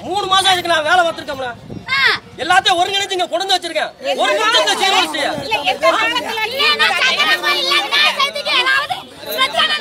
மூணு மாசம் இதுக்கு நான் வேலை பார்த்திருக்கேன்ல ஆ. எல்லாத்தையும் ஒருங்கிணைச்சு இங்க கொண்டு வந்து வச்சிருக்கேன் ஒரு நிமிஷத்துல சீர்வரிசையா இல்லைன்னா சந்தன கோயில்ல நான் சேர்த்துக்கு ஏதாவது பிரச்சனை